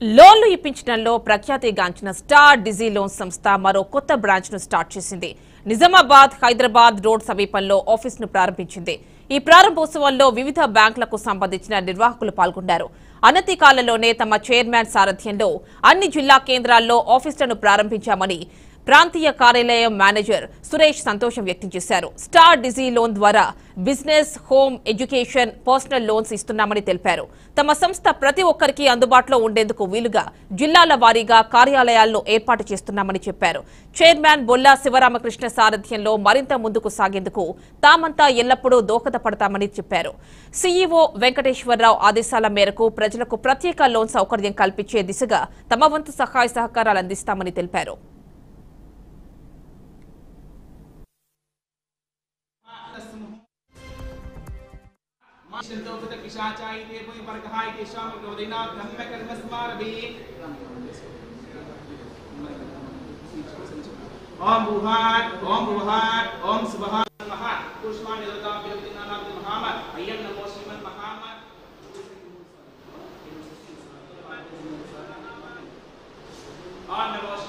లోన్లు ఇప్పించడంలో ప్రఖ్యాతిగాంచిన స్టార్ డిజీ లోన్ సంస్థ మరో కొత్త బ్రాంచ్ ను స్టార్ట్ చేసింది నిజామాబాద్ హైదరాబాద్ రోడ్ సమీపంలో ఆఫీస్ ను ప్రారంభించింది ఈ ప్రారంభోత్సవంలో వివిధ బ్యాంకులకు సంబంధించిన నిర్వాహకులు పాల్గొన్నారు అనతి కాలంలోనే తమ చైర్మన్ సారథ్యంలో అన్ని జిల్లా కేంద్రాల్లో ఆఫీసులను ప్రారంభించామని ప్రాంతీయ కార్యాలయం మేనేజర్ సురేష్ సంతోషం వ్యక్తం చేశారు స్టార్ డిజీ లోన్ ద్వారా business home education personal loans ఇస్తున్నామని తెలిపారు తమ సంస్థ ప్రతి ఒక్కరికి అందుబాటులో ఉండేందుకు వీలుగా జిల్లాల వారీగా కార్యాలయాలను ఏర్పాటు చేస్తున్నామని చెప్పారు చైర్మన్ బొల్లా శివరామకృష్ణ సారథ్యంలో మరింత ముందుకు సాగేందుకు తామంతా ఎల్లప్పుడూ దోహదపడతామని చెప్పారు సీఈఓ వెంకటేశ్వరరావు ఆదేశాల మేరకు ప్రజలకు ప్రత్యేక లోన్ సౌకర్యం కల్పించే దిశగా తమ వంతు సహాయ సహకారాలు అందిస్తామని తెలిపారు शब्दोपत पिशाचायिते पुनि वर्गहायिते श्यामग्रवदिना ब्रह्मकर्मस्मारभि ओम बुहाट ओम बुहाट ओम सुबहान महा पुष्पाणि दुर्गा विरक्तिना नाम महाम अय्यम नमो श्रीमन् महाम ओम नमो